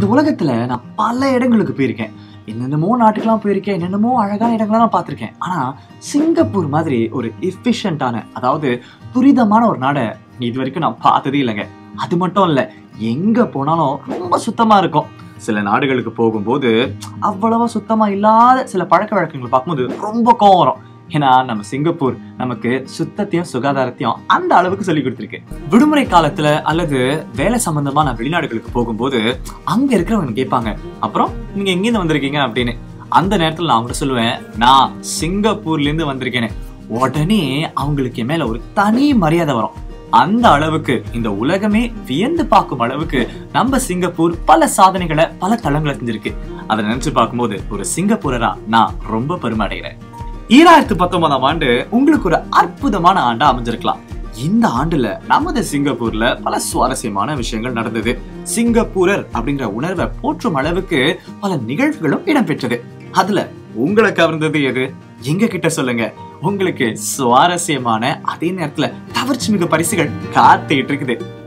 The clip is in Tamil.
உலகத்துல நான் பல இடங்களுக்கு போயிருக்கேன் என்னென்னமோ நாட்டுக்கெல்லாம் போயிருக்கேன் என்னென்னமோ அழகான இடங்கள்லாம் நான் பார்த்திருக்கேன் ஆனா சிங்கப்பூர் மாதிரி ஒரு எஃபிஷியன்டான அதாவது துரிதமான ஒரு நாடை இது வரைக்கும் நான் பார்த்ததே இல்லைங்க அது மட்டும் இல்ல எங்க போனாலும் ரொம்ப சுத்தமா இருக்கும் சில நாடுகளுக்கு போகும்போது அவ்வளவா சுத்தமா இல்லாத சில பழக்க வழக்கங்களை பார்க்கும்போது ரொம்ப கோவம் வரும் ஏன்னா நம்ம சிங்கப்பூர் நமக்கு சுத்தத்தையும் சுகாதாரத்தையும் அந்த அளவுக்கு சொல்லி கொடுத்துருக்கு விடுமுறை காலத்துல அல்லது வேலை சம்பந்தமா நான் வெளிநாடுகளுக்கு போகும்போது அங்க இருக்கிறவங்க கேட்பாங்க அப்புறம் நீங்க எங்கிருந்து வந்திருக்கீங்க அப்படின்னு அந்த நேரத்துல நான் கூட சொல்லுவேன் நான் சிங்கப்பூர்ல இருந்து வந்திருக்கேன்னு உடனே அவங்களுக்கு என் மேல ஒரு தனி மரியாதை வரும் அந்த அளவுக்கு இந்த உலகமே வியந்து பார்க்கும் அளவுக்கு நம்ம சிங்கப்பூர் பல சாதனைகளை பல தளங்களை செஞ்சிருக்கு அதை நினைச்சு பார்க்கும்போது ஒரு சிங்கப்பூரரா நான் ரொம்ப பெருமை அடைகிறேன் ஈராயிரத்து பத்தொன்பதாம் ஆண்டு உங்களுக்கு ஒரு அற்புதமான ஆண்டா அமைஞ்சிருக்கலாம் இந்த ஆண்டுல நமது சிங்கப்பூர்ல பல சுவாரஸ்யமான விஷயங்கள் நடந்தது சிங்கப்பூரர் அப்படிங்கிற உணர்வை போற்றும் அளவுக்கு பல நிகழ்வுகளும் இடம்பெற்றது அதுல உங்களை கவர்ந்தது எது எங்க கிட்ட சொல்லுங்க உங்களுக்கு சுவாரஸ்யமான அதே நேரத்துல கவர்ச்சி மிகு பரிசுகள் காத்துட்டு இருக்குது